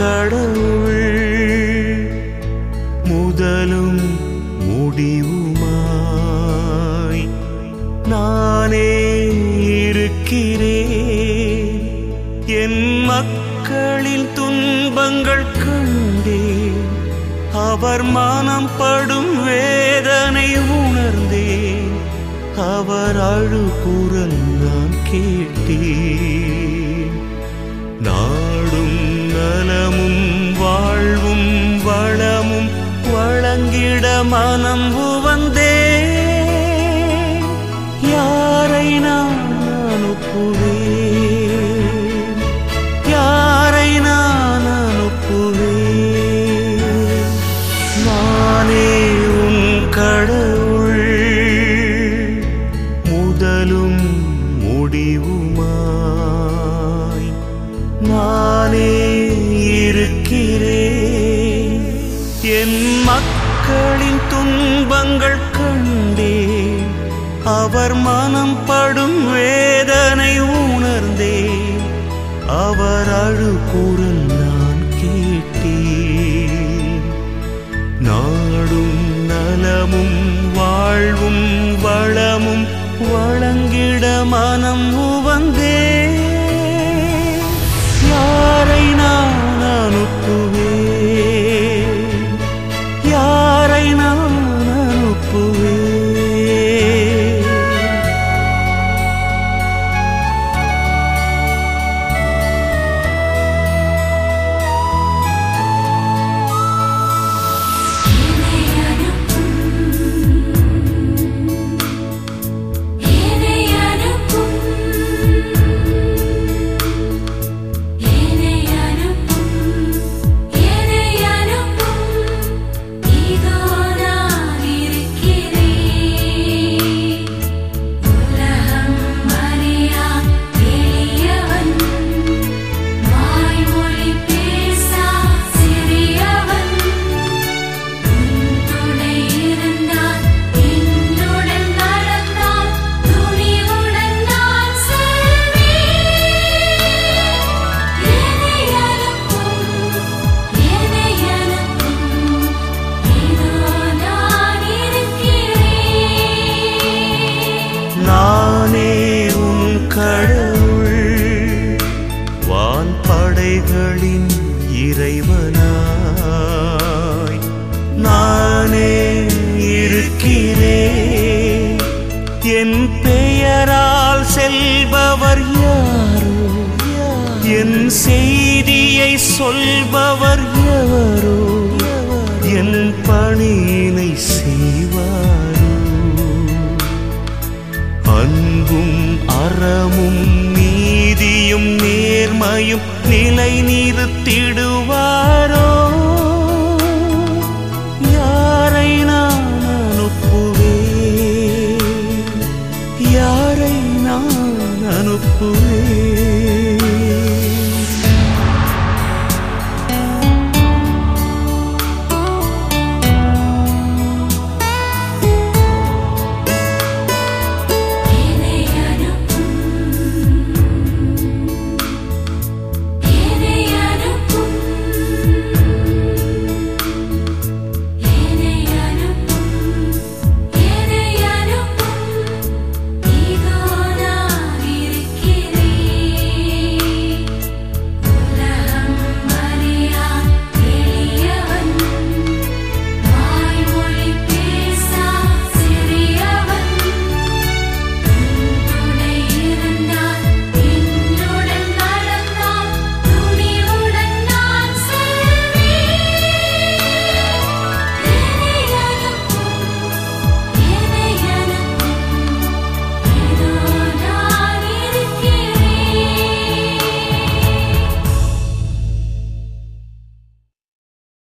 கடவுள் முதலும் முடிவுமாய் நானே இருக்கிறேன் என் மக்களின் துன்பங்கள் கண்டேன் அவர் மனம் படும் வேதனை உணர்ந்தேன் அவர் அழுகுரல் நான் கேட்டேன் நாடும் நலமும் வாழ்வும் வளமும் வழங்கிட மனம் உவந்தே யாரை நான் அனுப்புவேன் யாரை நான் அனுப்புவேன் நானே உன் கடவுள் முதலும் முடிவுமாய் நானே இருக்கிறேன் என் மக்களின் துன்பங்கள் கண்டேன் அவர் மனம் படும் வேதனை உணர்ந்தேன் அவர் அழுகுரல் நான் கேட்டேன் நாடும் நலமும் வாழ்வும் வளமும் வழங்கிட மனம் உவந்தே யாரை நான் அனுப்புவேன் யாரை நான் அனுப்புவேன் என்னை அனுப்பும் என்னை அனுப்பும் என்னை அனுப்பும் என்னை அனுப்பும் இதோ நான் இருக்கிறேன் உலகம் அறியா எளியவன் வாய்மொழி பேசா சிறியவன் உன் துணை இருந்தால் என்னுடன் நடந்தால் துணிவுடன் நான் செல்வேன் என்னை அனுப்பும் என்னை அனுப்பும் இதோ நான் இருக்கிறேன் நானே உன் கடவுள் வான் படைகளின் இறைவனாய் நானே இருக்கிறேன் என் பெயரால் செல்பவர் யாரோ என் செய்தியை சொல்பவர் எவரோ என் பணியினை செய்வாரோ அன்பும் அறமும் நீதியும் நேர்மையும் நிலை நிறுத்திடுவாரோ யாரை நான் அனுப்புவேன் யாரை நான் அனுப்புவேன்